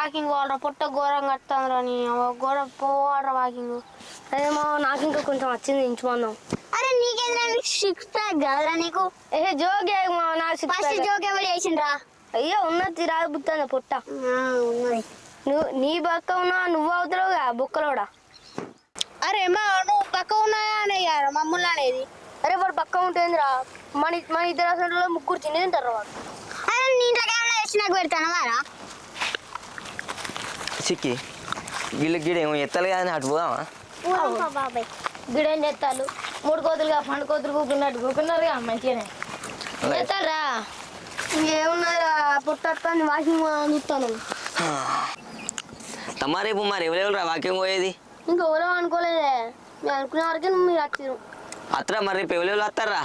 Walking పోవాలరా పొట్ట ఘోరం కట్టాందిరా నీ ఘోర పోవాలరా వాకింగ్ అదేమో నాకు ఇంకా కొంచెం వచ్చింది ఇంచుమందాం అరే నీకేంద్రా నీకు సిక్స్ ప్యాక్ కదరా నీకు ఏ జోగే మా నాకు six ఫస్ట్ pack. జోక్ ఎవరు వేసిండ్రా అయ్యో ఉన్నది రాదు బుత్తాను పొట్ట ఉన్నది నువ్వు నీ బక్క ఉన్నా నువ్వు అవుతావుగా బుక్కలోడా అరే మా నువ్వు పక్క ఉన్నాయా అనే కదా మమ్మల్ని అనేది అరే వాడు పక్క ఉంటేందిరా మన మన ఇద్దరు అసలు ముగ్గురు తిని తింటారు వాడు అరే నీ ఇంట్లో ఏమైనా వేసి నాకు పెడతాను వారా సిక్కి వీళ్ళ గిడ ఏమో ఎత్తాలి కానీ అటు పోదామా బాబాయ్ గిడేం చేస్తాలు మూడు కోతులుగా పండు కోతులు కూకున్నట్టు కూకున్నారుగా మంచిగానే చేస్తారా ఇంకేమున్నారా పొట్ట వస్తుంది వాకింగ్ చూస్తాను తమ్మా రేపు మరి ఎవరెవరు రా వాక్యం పోయేది ఇంకా ఎవరో అనుకోలేదే మీరు అనుకునే వరకే మీరు వచ్చారు అత్తరా మరి రేపు ఎవరెవరు వస్తారా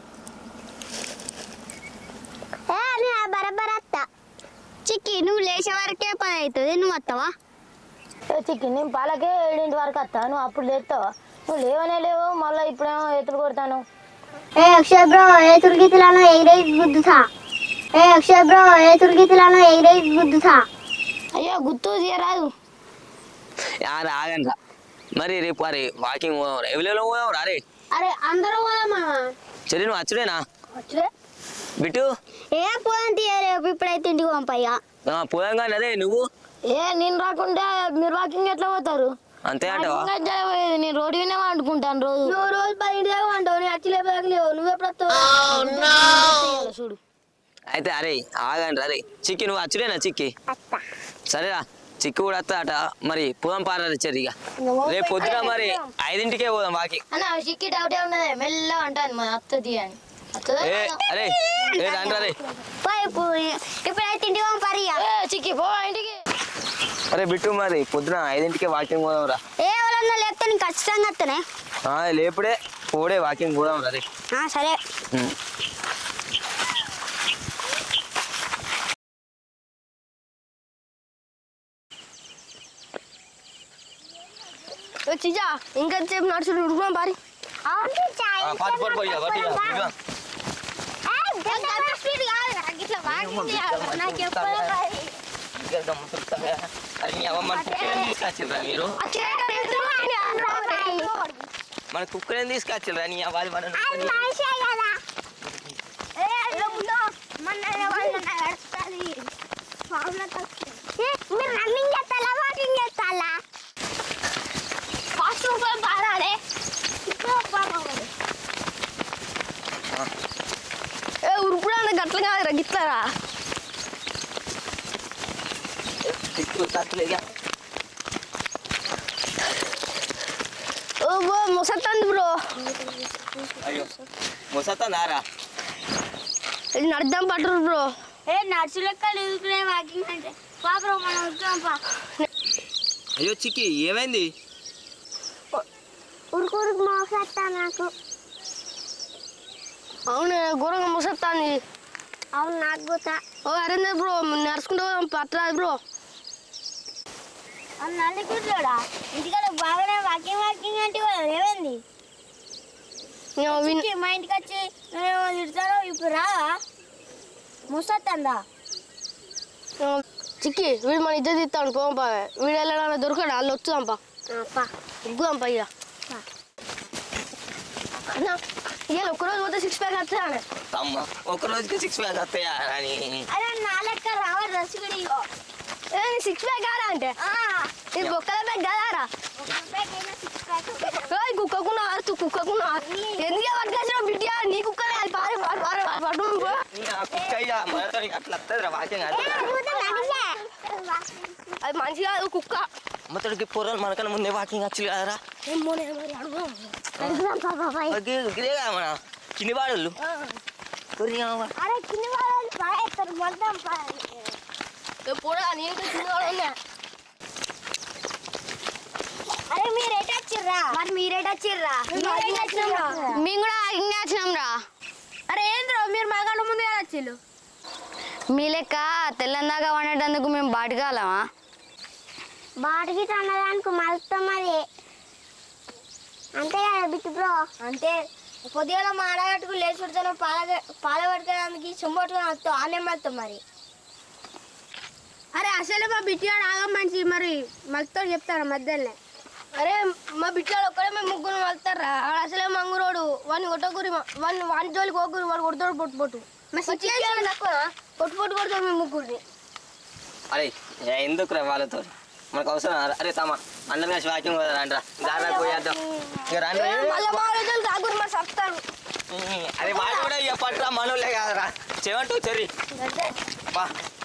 ఏ అని బరబర్ అత్త చిక్కి నువ్వు లేచే వరకే పని అవుతుంది నువ్వు వస్తావా చికెన్ నేను పాలకే ఏడింటి వరకు వస్తా నువ్వు అప్పుడు లేస్తావా నువ్వు లేవనే లేవు మళ్ళీ ఇప్పుడేమో ఎత్తులు కొడతాను ఏ అక్షయ్ బ్రో ఏ తుర్గీతులను ఎగిరే గుద్దుతా ఏ అక్షయ్ బ్రో ఏ తుర్గీతులను ఎగిరే గుద్దుతా అయ్యో గుర్తు తీయరాదు యారా ఆగండి రా మరి రేపు మరి వాకింగ్ పోదాం ఎవరెవరు పోదాం రా రే అరే అందరూ పోదామా సరే నువ్వు వచ్చుడేనా వచ్చే బిట్టు ఏ పోదాం తీయ రేపు ఇప్పుడైతే ఇంటికి పంపయ్యా ఆ, పోదాం కానీ అదే నువ్వు ఏ నేను రాకుంటే మీరు వాకింగ్ ఎట్లా పోతారు అంతే అంటావా ఇంకా జర పోయేది నేను రోడ్డు వినే వండుకుంటాను రోజు నువ్వు రోజు పది ఇంటి దాకా వంటావు నేను వచ్చి లేపదాకా లేవు నువ్వు ఎప్పుడు వస్తావు చూడు అయితే అరే ఆగండి రా రే చిక్కి నువ్వు వచ్చుడేనా చిక్కి సరేరా చిక్కి కూడా వస్తా అట మరి పోదాం పారారు ఇచ్చారు ఇక రేపు పొద్దున మరి ఐదింటికే పోదాం వాకింగ్ అన్న చిక్కి డౌటే ఉన్నదే మెల్లగా అంటాను మన అత్తది అని అత్తదా ఏ అరే ఏ రండి రే పోయి పోయి. ఇప్పుడైతే ఇంటికి పంపరియా ఏ చిక్కి పో ఇంటికి అరే బిట్టు మరి పొద్దున ఐదింటికే వాకింగ్ పోదాం రా ఏ ఎవరన్నా లేకపోతే నేను ఖచ్చితంగా వస్తానే ఆ, లేపుడే పోడే వాకింగ్ పోదాం రా రే ఆ, సరే ఉమ్. ఏ చిజా ఇంకా సేపు నడుచుడు ఉడుకున్నాం పారి అవును చాయ్ ఆ, పట్టు, పట్టు, పోయి, పట్టు, ఇక, ఇక. ఇంకా ముసురుతారా? అరే, నీ అవ్వ మన కుక్కని తీసుకొచ్చిర్రా మీరు మన కుక్కని తీసుకొచ్చిర్రా నీ అవ్వాలి మన మీరు రన్నింగ్ చేస్తారా వాకింగ్ చేస్తారా ఫాస్ట్ బాగాడే ఏ ఉరుకుడా గట్ల కాదురా గిట్లరా ఓ బో ముసత్తంది బ్రో అయ్యో ముసతా నారా ఇది నడుద్దాం పట్టరు బ్రో ఏ నర్సు లెక్క ఎదుగుకునే వాకింగ్ అంటే పాపం మనం వచ్చాం పా అయ్యో చిక్కి ఏమైంది ఉరుకు ఉరుకు మోసేస్తా నాకు అవును ఘోరంగా ముసత్తాంది అవును నాకు కూడా ఓ అరేందర్ బ్రో నడుచుకుంటూ పోదాం పట్టరాదు బ్రో అవును నల్లి కూర్చోడా ఇంటికాడ బాగానే వాకింగ్ వాకింగ్ అంటే వాళ్ళు ఏమైంది నేను విన్ చిక్కి, మా ఇంటికి వచ్చి నేను తిడతాను ఇప్పుడు రావా ముసత్తందా చిక్కి వీడు మన ఇద్దరు తీస్తాను పోం పా వీడు వెళ్ళడానికి దొరకడు వాళ్ళు వచ్చుదాం పా ఉగ్గుదాం పా ఇక అన్న ఇవాళ ఒక్కరోజు పోతే సిక్స్ ప్యాక్ వస్తాను అమ్మ ఒక రోజుకి సిక్స్ ప్యాక్ వస్తాయా అని అరే నా లెక్క రావా డ్రెస్ కూడా ఇగో. ఏ సిక్స్ ప్యాక్ కాదా అంటే ఆ, ఇది బొక్కల ప్యాక్ కదారా ఒక ప్యాక్ అయినా six pack. ఏయ్ కుక్కకున్నా తు కుక్కకున్నా ఎందుకే పట్టుకొచ్చిన బిడ్డ నీ కుక్కలే అది పారి పారి పారి పట్టు పో. కుక్క ఇక మనతో అట్లా వస్తుంది రా వాకింగ్ ఏ, పోతే నడిచే. అది మంచి కాదు కుక్క మొత్తడికి పొరలు మనకన్నా ముందే వాకింగ్ వచ్చి కదరా ఏమోనే మరి అడుగు అడుగుదాం పా బాబాయ్. గిరే కదా మన కింది వాడళ్ళు అరే కింద వాళ్ళు పాడేస్తారు మొత్తం పా పోడా నేను చిన్నవాడు అరే మీరు ఎటు వచ్చిర్రా మరి మీరు ఎటు వచ్చిర్రా మేము కూడా ఇంకా వచ్చినాం రా అరే ఏంద్రో మీరు మా కళ్ళ ముందు వచ్చిల్లు మీ లెక్క తెల్లందాకా వండేటందుకు మేము బాటికాలమా బాడికి అన్నదానికి మలుస్తాం మరి అంతే కదా బిట్టు బ్రో అంటే పొద్దుగాల మా ఆడగట్టుకు లేచి పెడతాను పాల పాల పట్టుకోవడానికి చెంబట్టుకొని వస్తాం ఆనే వెళ్తాం మరి అరే అసలే మా బిట్టిగాడు ఆగం మనిషి మరి మగతో చెప్తారా మధ్యలోనే అరే మా బిడ్డలు ఒక్కడే మేము ముగ్గురు వెళ్తారా ఆడ అసలే మంగురోడు వాడిని కొట్టకూరి వాడిని వాని జోలికి పోకూరి వాడు కొడతాడు పొట్టు పొట్టు మా చిక్కేవాడు తక్కువ పొట్టు పొట్టు కొడతాడు మేము ముగ్గురిని అరే ఏ ఎందుకు రా వాళ్ళతో మనకు అవసరం రా. అరే తమ అందరం కలిసి వాకింగ్ పోదాం రండి దారా పోయేద్దాం ఇక రండి మళ్ళీ మా రోజులు కాకూరి మరి సత్తారు అరే వాడు కూడా ఇక పట్ల మనోళ్ళే కాదురా చెవంటూ చెర్రి బా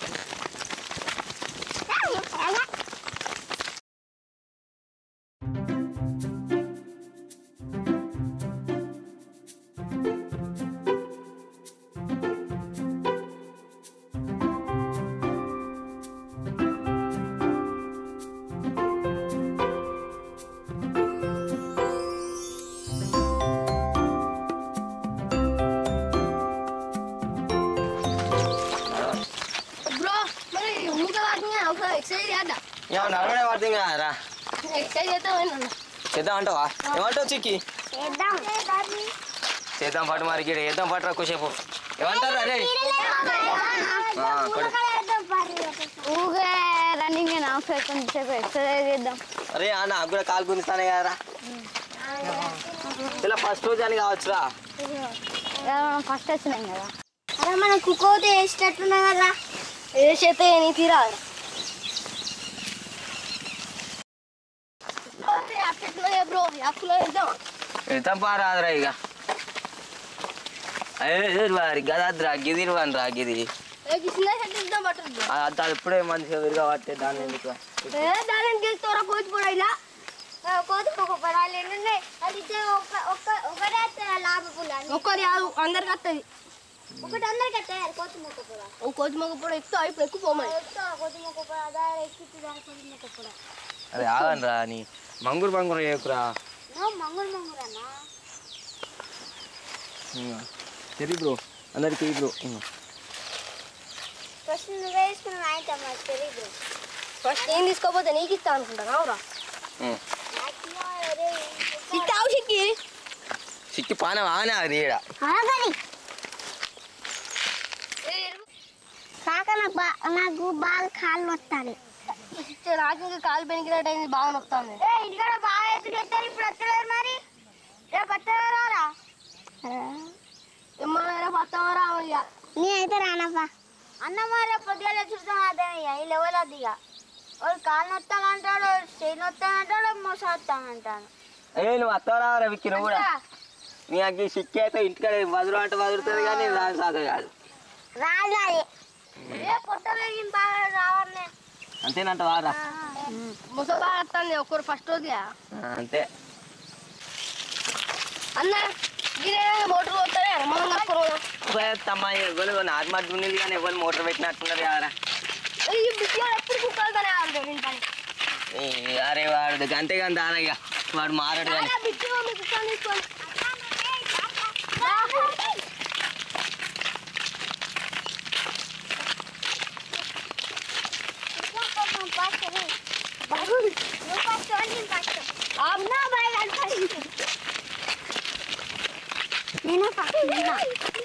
బ్రో మరి ఊరికే వాకింగ్ ఒకసారి ఎక్సర్సైజ్ చేద్దాం ఏమన్నా నడవడే పడుతుంది కదరా ఎక్సర్సైజ్ చేద్దాం ఏంటన్నా చేద్దాం అంటావా ఏమంటావు చిక్కి చేద్దాం చేద్దాం పట్టు మరి గిడ వేద్దాం పట్టురా కుసేపు ఏమంటారు అరే ఆ, కొడు. ఊగే రన్నింగ్ ఒకసారి కొంచెంసేపు ఎక్సర్సైజ్ చేద్దాం అరే ఆ నాకు కూడా కాలు గుంజుతానే కదరా ఇలా ఫస్ట్ రోజు అని కావచ్చురా మనం ఫస్ట్ వచ్చినాం కదా అరే మనం కుక్కోతే వేసేటట్టున్నాం కదా ఏ చేత నీ తీరా బ్రో యాప్లో వేద్దాం వెళ్తాం పారాదురా ఇక అదే వారి గదాద్రా గిది రా గిది ఏ చిన్న షర్ట్ ఇద్దాం పట్టదు బ్రో ఆ, అది ఇప్పుడే మంచిగా విరిగా పట్టే దాన్ని ఎందుకు ఏ దాని గెలుస్తారా కోచ్ కూడా ఇలా కోతి ఒక పడాలి ఎన్ని అది ఇచ్చే ఒక్క ఒక్క ఒకటే లాభపుల ఒక్కరి కాదు అందరికి వస్తుంది ఒకటి అందరికి ఎత్తారు కోతి మొక్క పొడ ఓ కోచ్ మగ కూడా ఎక్కువ ఇప్పుడు ఎక్కువ పోమని కోతి మొక్క పొడ అదా ఎక్కించి దాని కోతి మొక్క పొడ అదే ఆగండి రా నీ మంగురు మంగురు చేయకురా మంగులు మంగులు అన్న తెరి బ్రో అందరికి బ్రో ఫస్ట్ నువ్వే వేసుకున్న ఆయన మాకు తెలియదు ఫస్ట్ ఏం తీసుకోపోతే నీకు ఇస్తా అనుకుంటాను అవురా ఇస్తావు చిక్కి చిక్కి పానం ఆనే అది ఈడ ఆగని కాక నాకు బా నాకు బాగా కాళ్ళు వస్తాయి నాకు ఇంకా కాలు పెనికినట్టు అయింది బాగా నొస్తాను ఇంటికాడ బాగా ఎత్తుకెత్తారు ఇప్పుడు వస్తలేరు మరి రేపు వస్తారా రారా ఏమన్నా పత్తావరా ఇక నీ అయితే రానప్పా అన్నమ్మ రేపు పొద్దుగా చూస్తాం అదే ఈ లెవెల్ అది ఇక వాడు కాళ్ళు నొత్తానంటాడు చేయి నొత్తానంటాడు మోసం వస్తానంటాడు ఏ నువ్వు అత్తవరా రా విక్కి నువ్వు కూడా నీ అగ్గి చిక్కి అయితే ఇంటికాడ వదులు అంటే వదులుతుంది కానీ రాదు సాగ కాదు రాదు అది ఏ పొట్ట పెరిగిన బాగా రావాలి అంతేనంట వారా ముస బాగా వస్తుంది ఒక్కరు ఫస్ట్ రోజుగా అంతే అన్న గిరే మోటార్ పోతారే మనం కట్టుకోవడం తమ్మ ఎవరు నార్మల్ ఉన్నది కానీ ఎవరు మోటార్ పెట్టినట్టున్నారు కదరా ఈ బిడ్డ ఎప్పుడు కుక్కలుగానే ఆడతాం నేను పని ఏ, అరే వాడు అంతేగాని దానయ్య వాడు మారడు కానీ బిడ్డ మీకు కుక్కలు తీసుకోండి నేను ఫస్ట్